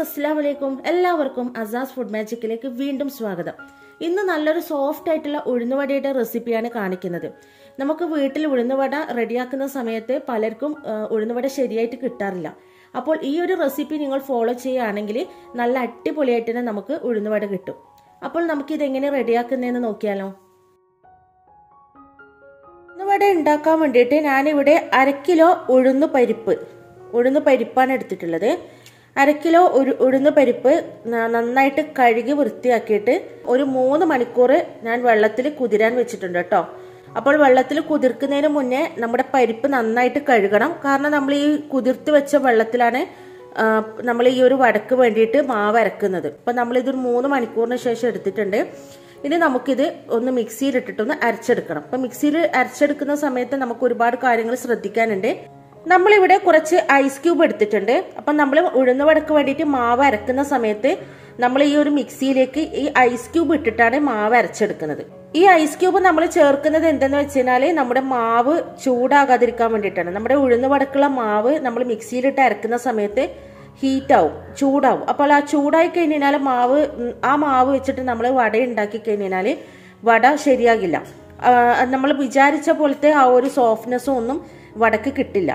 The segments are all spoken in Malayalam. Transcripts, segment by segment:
അസ്സാം വലൈക്കും എല്ലാവർക്കും അസാസ് ഫുഡ് മാജിക്കിലേക്ക് വീണ്ടും സ്വാഗതം ഇന്ന് നല്ലൊരു സോഫ്റ്റ് ആയിട്ടുള്ള ഉഴുന്നുവടയുടെ റെസിപ്പിയാണ് കാണിക്കുന്നത് നമുക്ക് വീട്ടിൽ ഉഴുന്നുവട റെഡിയാക്കുന്ന സമയത്ത് പലർക്കും ആ, ഉഴുന്നുവട ശരിയായിട്ട് കിട്ടാറില്ല അപ്പോൾ ഈ ഒരു റെസിപ്പി നിങ്ങൾ ഫോളോ ചെയ്യുകയാണെങ്കിൽ നല്ല അടിപൊളിയായിട്ട് തന്നെ നമുക്ക് ഉഴുന്നുവട കിട്ടും അപ്പോൾ നമുക്ക് ഇതെങ്ങനെ റെഡിയാക്കുന്നതെന്ന് നോക്കിയാലോ ഉഴുന്നുവട ഉണ്ടാക്കാൻ വേണ്ടിയിട്ട് ഞാനിവിടെ അര കിലോ ഉഴുന്ന് പരിപ്പ് ഉഴുന്ന് പരിപ്പാണ് എടുത്തിട്ടുള്ളത് അര കിലോ ഒരു ഉഴുന്ന് പരിപ്പ് ന- നന്നായിട്ട് കഴുകി വൃത്തിയാക്കിയിട്ട് ഒരു മൂന്ന് മണിക്കൂർ ഞാൻ വെള്ളത്തിൽ കുതിരാൻ വെച്ചിട്ടുണ്ട് കേട്ടോ അപ്പോൾ വെള്ളത്തിൽ കുതിർക്കുന്നതിന് മുന്നേ നമ്മുടെ പരിപ്പ് നന്നായിട്ട് കഴുകണം കാരണം നമ്മൾ ഈ കുതിർത്ത് വെച്ച വെള്ളത്തിലാണ് ആ, നമ്മൾ ഈ ഒരു വടക്ക് വേണ്ടിയിട്ട് മാവ് അരക്കുന്നത് അപ്പം നമ്മളിതൊരു മൂന്ന് മണിക്കൂറിന് ശേഷം എടുത്തിട്ടുണ്ട് ഇനി നമുക്കിത് ഒന്ന് മിക്സിയിൽ ഇട്ടിട്ടൊന്ന് അരച്ചെടുക്കണം അപ്പം മിക്സിയിൽ അരച്ചെടുക്കുന്ന സമയത്ത് നമുക്ക് ഒരുപാട് കാര്യങ്ങൾ ശ്രദ്ധിക്കാനുണ്ട് നമ്മളിവിടെ കുറച്ച് ഐസ് ക്യൂബ് എടുത്തിട്ടുണ്ട് അപ്പം നമ്മൾ ഉഴുന്ന വടക്ക് വേണ്ടിയിട്ട് മാവ് അരക്കുന്ന സമയത്ത് നമ്മൾ ഈ ഒരു മിക്സിയിലേക്ക് ഈ ഐസ് ക്യൂബ് ഇട്ടിട്ടാണ് മാവ് അരച്ചെടുക്കുന്നത് ഈ ഐസ് ക്യൂബ് നമ്മൾ ചേർക്കുന്നത് എന്തെന്ന് വെച്ചാൽ നമ്മുടെ മാവ് ചൂടാകാതിരിക്കാൻ വേണ്ടിയിട്ടാണ് നമ്മുടെ ഉഴുന്ന വടക്കുള്ള മാവ് നമ്മൾ മിക്സിയിലിട്ട് അരക്കുന്ന സമയത്ത് ഹീറ്റ് ആവും ചൂടാവും അപ്പോൾ ആ ചൂടായി കഴിഞ്ഞാൽ മാവ് ഉം, ആ മാവ് വെച്ചിട്ട് നമ്മൾ വട ഉണ്ടാക്കി കഴിഞ്ഞാൽ വട ശരിയാകില്ല നമ്മൾ വിചാരിച്ച പോലത്തെ ആ ഒരു സോഫ്റ്റ്നെസ്സും ഒന്നും വടക്ക് കിട്ടില്ല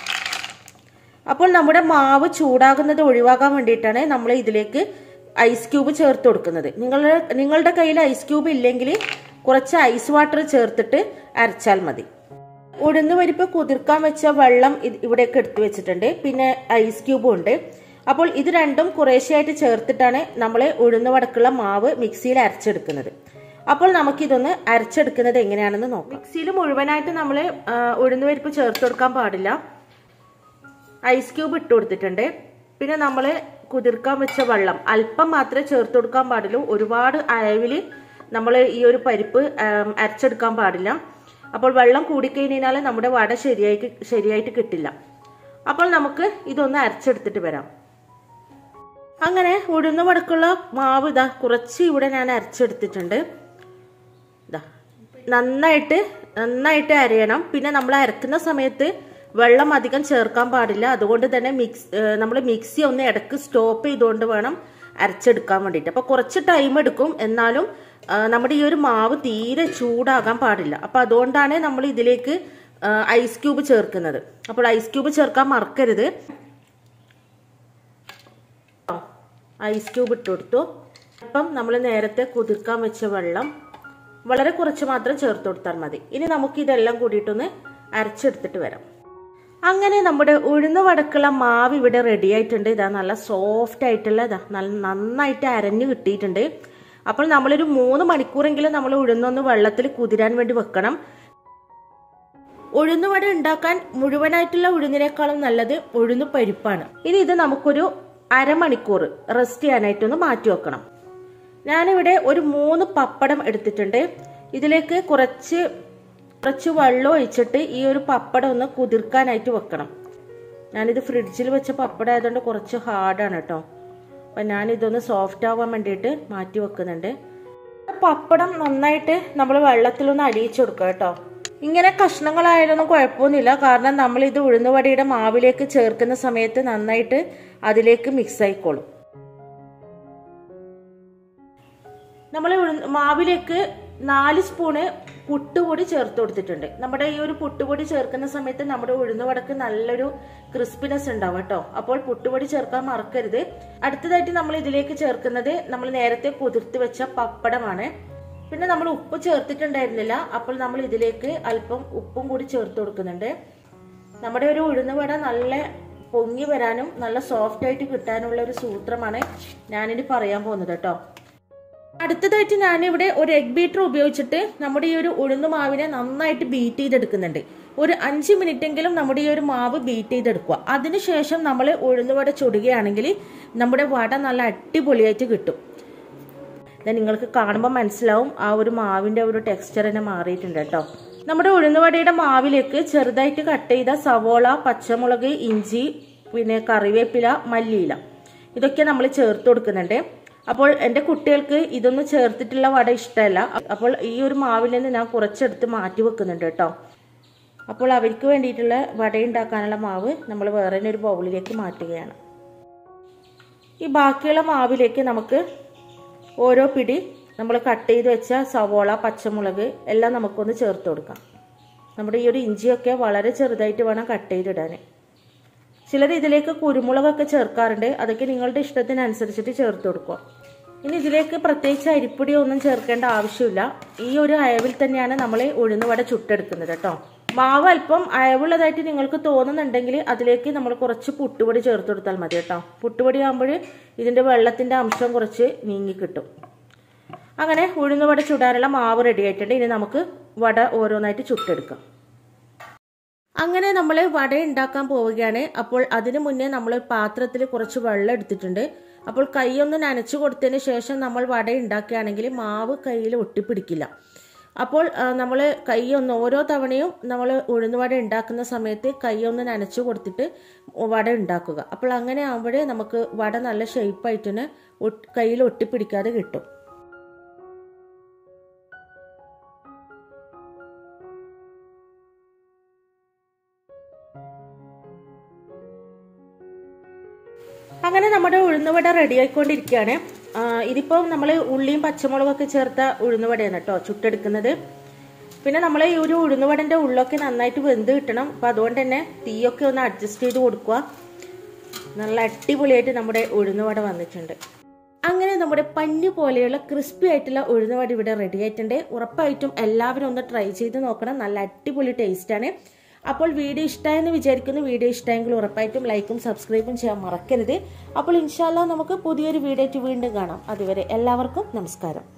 അപ്പോൾ നമ്മുടെ മാവ് ചൂടാകുന്നത് ഒഴിവാക്കാൻ വേണ്ടിയിട്ടാണ് നമ്മൾ ഇതിലേക്ക് ഐസ് ക്യൂബ് ചേർത്ത് കൊടുക്കുന്നത് നിങ്ങളുടെ നിങ്ങളുടെ കയ്യിൽ ഐസ് ക്യൂബ് ഇല്ലെങ്കിൽ കുറച്ച് ഐസ് വാട്ടർ ചേർത്തിട്ട് അരച്ചാൽ മതി ഉഴുന്ന് പരിപ്പ് കുതിർക്കാൻ വെച്ച വെള്ളം ഇത് ഇവിടേക്ക് എടുത്തു വെച്ചിട്ടുണ്ട് പിന്നെ ഐസ് ക്യൂബും ഉണ്ട് അപ്പോൾ ഇത് രണ്ടും കുറേശ്ശെയായിട്ട് ചേർത്തിട്ടാണ് നമ്മൾ ഉഴുന്ന് വടക്കുള്ള മാവ് മിക്സിയിൽ അരച്ചെടുക്കുന്നത് അപ്പോൾ നമുക്കിതൊന്ന് അരച്ചെടുക്കുന്നത് എങ്ങനെയാണെന്ന് നോക്കാം മിക്സിയിൽ മുഴുവനായിട്ട് നമ്മൾ ഉഴുന്ന് പരിപ്പ് ചേർത്ത് കൊടുക്കാൻ പാടില്ല ഐസ് ക്യൂബ് ഇട്ട് കൊടുത്തിട്ടുണ്ട് പിന്നെ നമ്മൾ കുതിർക്കാൻ വെച്ച വെള്ളം അല്പം മാത്രമേ ചേർത്ത് കൊടുക്കാൻ പാടുള്ളൂ ഒരുപാട് അയവിൽ നമ്മൾ ഈ ഒരു പരിപ്പ് ആം, അരച്ചെടുക്കാൻ പാടില്ല അപ്പോൾ വെള്ളം കൂടിക്കഴിഞ്ഞാൽ നമ്മുടെ വട ശരിയായിട്ട് ശരിയായിട്ട് കിട്ടില്ല അപ്പോൾ നമുക്ക് ഇതൊന്ന് അരച്ചെടുത്തിട്ട് വരാം അങ്ങനെ ഉഴുന്ന വടക്കുള്ള മാവ് ഇതാ കുറച്ച് ഇവിടെ ഞാൻ അരച്ചെടുത്തിട്ടുണ്ട് ഇതാ നന്നായിട്ട് നന്നായിട്ട് അരയണം പിന്നെ നമ്മൾ അരക്കുന്ന സമയത്ത് വെള്ളം അധികം ചേർക്കാൻ പാടില്ല അതുകൊണ്ട് തന്നെ മിക്സ് നമ്മൾ മിക്സി ഒന്ന് ഇടക്ക് സ്റ്റോപ്പ് ചെയ്തുകൊണ്ട് വേണം അരച്ചെടുക്കാൻ വേണ്ടിയിട്ട് അപ്പോൾ കുറച്ച് ടൈം എടുക്കും എന്നാലും ആ, നമ്മുടെ ഈ ഒരു മാവ് തീരെ ചൂടാകാൻ പാടില്ല അപ്പോൾ അതുകൊണ്ടാണ് നമ്മൾ ഇതിലേക്ക് ആ, ഐസ് ക്യൂബ് ചേർക്കുന്നത് അപ്പോൾ ഐസ് ക്യൂബ് ചേർക്കാൻ മറക്കരുത് ഐസ് ക്യൂബ് ഇട്ട് കൊടുത്തു അപ്പം നമ്മൾ നേരത്തെ കുതിർക്കാൻ വെച്ച വെള്ളം വളരെ കുറച്ച് മാത്രം ചേർത്ത് കൊടുത്താൽ മതി ഇനി നമുക്ക് ഇതെല്ലാം കൂടിയിട്ടൊന്ന് അരച്ചെടുത്തിട്ട് വരാം അങ്ങനെ നമ്മുടെ ഉഴുന്ന വടക്കുള്ള മാവ് ഇവിടെ റെഡി ആയിട്ടുണ്ട് ഇതാ നല്ല സോഫ്റ്റ് ആയിട്ടുള്ള ഇതാ നല്ല നന്നായിട്ട് അരഞ്ഞു കിട്ടിയിട്ടുണ്ട് അപ്പോൾ നമ്മളൊരു മൂന്ന് മണിക്കൂറെങ്കിലും നമ്മൾ ഉഴുന്നൊന്ന് വെള്ളത്തിൽ കുതിരാൻ വേണ്ടി വെക്കണം ഉഴുന്നുവട ഉണ്ടാക്കാൻ മുഴുവനായിട്ടുള്ള ഉഴുന്നിനേക്കാളും നല്ലത് ഉഴുന്ന് പരിപ്പാണ് ഇനി ഇത് നമുക്കൊരു അരമണിക്കൂർ റെസ്റ്റ് ചെയ്യാനായിട്ടൊന്ന് മാറ്റി വെക്കണം ഞാനിവിടെ ഒരു മൂന്ന് പപ്പടം എടുത്തിട്ടുണ്ട് ഇതിലേക്ക് കുറച്ച് കുറച്ച് വെള്ളം ഒഴിച്ചിട്ട് ഈ ഒരു പപ്പടം ഒന്ന് കുതിർക്കാനായിട്ട് വെക്കണം ഞാനിത് ഫ്രിഡ്ജിൽ വെച്ച പപ്പടം ആയതുകൊണ്ട് കുറച്ച് ഹാർഡാണ് കേട്ടോ അപ്പം ഞാനിതൊന്ന് സോഫ്റ്റ് ആവാൻ വേണ്ടിയിട്ട് മാറ്റി വെക്കുന്നുണ്ട് പപ്പടം നന്നായിട്ട് നമ്മൾ വെള്ളത്തിലൊന്ന് അലിയിച്ചു കൊടുക്കുക കേട്ടോ ഇങ്ങനെ കഷ്ണങ്ങളായാലൊന്നും കുഴപ്പമൊന്നുമില്ല കാരണം നമ്മൾ ഇത് ഉഴുന്നുവടയുടെ മാവിലേക്ക് ചേർക്കുന്ന സമയത്ത് നന്നായിട്ട് അതിലേക്ക് മിക്സ് ആയിക്കോളും നമ്മൾ മാവിലേക്ക് നാല് സ്പൂണ് പുട്ടുപൊടി ചേർത്ത് കൊടുത്തിട്ടുണ്ട് നമ്മുടെ ഈ ഒരു പുട്ടുപൊടി ചേർക്കുന്ന സമയത്ത് നമ്മുടെ ഉഴുന്നുവടക്ക് നല്ലൊരു ക്രിസ്പിനെസ് ഉണ്ടാവും കേട്ടോ അപ്പോൾ പുട്ടുപൊടി ചേർക്കാൻ മറക്കരുത് അടുത്തതായിട്ട് നമ്മൾ ഇതിലേക്ക് ചേർക്കുന്നത് നമ്മൾ നേരത്തെ കുതിർത്ത് വെച്ച പപ്പടമാണ് പിന്നെ നമ്മൾ ഉപ്പ് ചേർത്തിട്ടുണ്ടായിരുന്നില്ല അപ്പോൾ നമ്മൾ ഇതിലേക്ക് അല്പം ഉപ്പും കൂടി ചേർത്ത് കൊടുക്കുന്നുണ്ട് നമ്മുടെ ഒരു ഉഴുന്നുവട നല്ല പൊങ്ങി വരാനും നല്ല സോഫ്റ്റ് ആയിട്ട് കിട്ടാനുള്ള ഒരു സൂത്രമാണ് ഞാനിനി പറയാൻ പോകുന്നത് കേട്ടോ അടുത്തതായിട്ട് ഞാനിവിടെ ഒരു എഗ് ബീറ്റർ ഉപയോഗിച്ചിട്ട് നമ്മുടെ ഈ ഒരു ഉഴുന്ന് മാവിനെ നന്നായിട്ട് ബീറ്റ് ചെയ്തെടുക്കുന്നുണ്ട് ഒരു അഞ്ച് മിനിറ്റെങ്കിലും നമ്മുടെ ഈ ഒരു മാവ് ബീറ്റ് ചെയ്തെടുക്കുക അതിനുശേഷം നമ്മൾ ഉഴുന്നുവട ചുടുകയാണെങ്കിൽ നമ്മുടെ വട നല്ല അടിപൊളിയായിട്ട് കിട്ടും ഇത് നിങ്ങൾക്ക് കാണുമ്പോൾ മനസ്സിലാവും ആ ഒരു മാവിൻ്റെ ഒരു ടെക്സ്ചർ തന്നെ മാറിയിട്ടുണ്ട് കേട്ടോ നമ്മുടെ ഉഴുന്നുവടയുടെ മാവിലേക്ക് ചെറുതായിട്ട് കട്ട് ചെയ്ത സവോള പച്ചമുളക് ഇഞ്ചി പിന്നെ കറിവേപ്പില മല്ലിയില ഇതൊക്കെ നമ്മൾ ചേർത്ത് കൊടുക്കുന്നുണ്ട് അപ്പോൾ എൻ്റെ കുട്ടികൾക്ക് ഇതൊന്നും ചേർത്തിട്ടുള്ള വട ഇഷ്ടമല്ല അപ്പോൾ ഈ ഒരു മാവിൽ നിന്ന് ഞാൻ കുറച്ചെടുത്ത് മാറ്റി വെക്കുന്നുണ്ട് കേട്ടോ അപ്പോൾ അവർക്ക് വേണ്ടിയിട്ടുള്ള വട ഉണ്ടാക്കാനുള്ള മാവ് നമ്മൾ വേറെ ഒരു ബൗളിലേക്ക് മാറ്റുകയാണ് ഈ ബാക്കിയുള്ള മാവിലേക്ക് നമുക്ക് ഓരോ പിടി നമ്മൾ കട്ട് ചെയ്ത് വെച്ച സവോള പച്ചമുളക് എല്ലാം നമുക്കൊന്ന് ചേർത്ത് കൊടുക്കാം നമ്മുടെ ഈ ഒരു ഇഞ്ചിയൊക്കെ വളരെ ചെറുതായിട്ട് വേണം കട്ട് ചെയ്തിടാൻ ചിലർ ഇതിലേക്ക് കുരുമുളകൊക്കെ ചേർക്കാറുണ്ട് അതൊക്കെ നിങ്ങളുടെ ഇഷ്ടത്തിനനുസരിച്ചിട്ട് ചേർത്ത് കൊടുക്കുക ഇനി ഇതിലേക്ക് പ്രത്യേകിച്ച് അരിപ്പൊടി ഒന്നും ചേർക്കേണ്ട ആവശ്യമില്ല ഈ ഒരു അയവിൽ തന്നെയാണ് നമ്മൾ ഉഴുന്നുവട ചുട്ടെടുക്കുന്നത് കേട്ടോ മാവ് അല്പം അയവുള്ളതായിട്ട് നിങ്ങൾക്ക് തോന്നുന്നുണ്ടെങ്കിൽ അതിലേക്ക് നമ്മൾ കുറച്ച് പുട്ടുപൊടി ചേർത്ത് കൊടുത്താൽ മതി കേട്ടോ പുട്ടുപൊടി ആകുമ്പോൾ ഇതിൻ്റെ വെള്ളത്തിൻ്റെ അംശം കുറച്ച് നീങ്ങി കിട്ടും അങ്ങനെ ഉഴുന്നുവട ചുടാനുള്ള മാവ് റെഡി ആയിട്ടുണ്ട് ഇനി നമുക്ക് വട ഓരോന്നായിട്ട് ചുട്ടെടുക്കാം അങ്ങനെ നമ്മൾ വട ഉണ്ടാക്കാൻ പോവുകയാണ് അപ്പോൾ അതിനു മുന്നേ നമ്മൾ പാത്രത്തിൽ കുറച്ച് വെള്ളം എടുത്തിട്ടുണ്ട് അപ്പോൾ കൈയൊന്ന് നനച്ചു കൊടുത്തതിന് ശേഷം നമ്മൾ വട ഉണ്ടാക്കുകയാണെങ്കിൽ മാവ് കയ്യിൽ ഒട്ടിപ്പിടിക്കില്ല അപ്പോൾ നമ്മൾ കൈ ഒന്ന് ഓരോ തവണയും നമ്മൾ ഉഴുന്നുവട ഉണ്ടാക്കുന്ന സമയത്ത് കൈ ഒന്ന് നനച്ചു കൊടുത്തിട്ട് വട ഉണ്ടാക്കുക അപ്പോൾ അങ്ങനെ ആകുമ്പോഴേ നമുക്ക് വട നല്ല ഷേപ്പായിട്ട് തന്നെ കയ്യിൽ ഒട്ടിപ്പിടിക്കാതെ കിട്ടും അങ്ങനെ നമ്മുടെ ഉഴുന്നുവട റെഡി ആയിക്കൊണ്ടിരിക്കുകയാണ് ഇതിപ്പോൾ നമ്മൾ ഉള്ളിയും പച്ചമുളകൊക്കെ ചേർത്ത ഉഴുന്നുവടയാണ് കേട്ടോ ചുട്ടെടുക്കുന്നത് പിന്നെ നമ്മൾ ഈ ഒരു ഉഴുന്നുവടൻ്റെ ഉള്ളൊക്കെ നന്നായിട്ട് വെന്ത് കിട്ടണം അപ്പം അതുകൊണ്ട് തന്നെ തീയൊക്കെ ഒന്ന് അഡ്ജസ്റ്റ് ചെയ്ത് കൊടുക്കുക നല്ല അടിപൊളിയായിട്ട് നമ്മുടെ ഉഴുന്നുവട വന്നിട്ടുണ്ട് അങ്ങനെ നമ്മുടെ പഞ്ഞു പോലെയുള്ള ക്രിസ്പി ആയിട്ടുള്ള ഉഴുന്നുവട ഇവിടെ റെഡി ആയിട്ടുണ്ട് ഉറപ്പായിട്ടും എല്ലാവരും ഒന്ന് ട്രൈ ചെയ്ത് നോക്കണം നല്ല അടിപൊളി ടേസ്റ്റാണ് അപ്പോൾ വീഡിയോ ഇഷ്ടമായെന്ന് വിചാരിക്കുന്നു വീഡിയോ ഇഷ്ടമെങ്കിൽ ഉറപ്പായിട്ടും ലൈക്കും സബ്സ്ക്രൈബും ചെയ്യാൻ മറക്കരുത് അപ്പോൾ ഇൻഷാല്ല നമുക്ക് പുതിയൊരു വീഡിയോ ആയിട്ട് വീണ്ടും കാണാം അതുവരെ എല്ലാവർക്കും നമസ്കാരം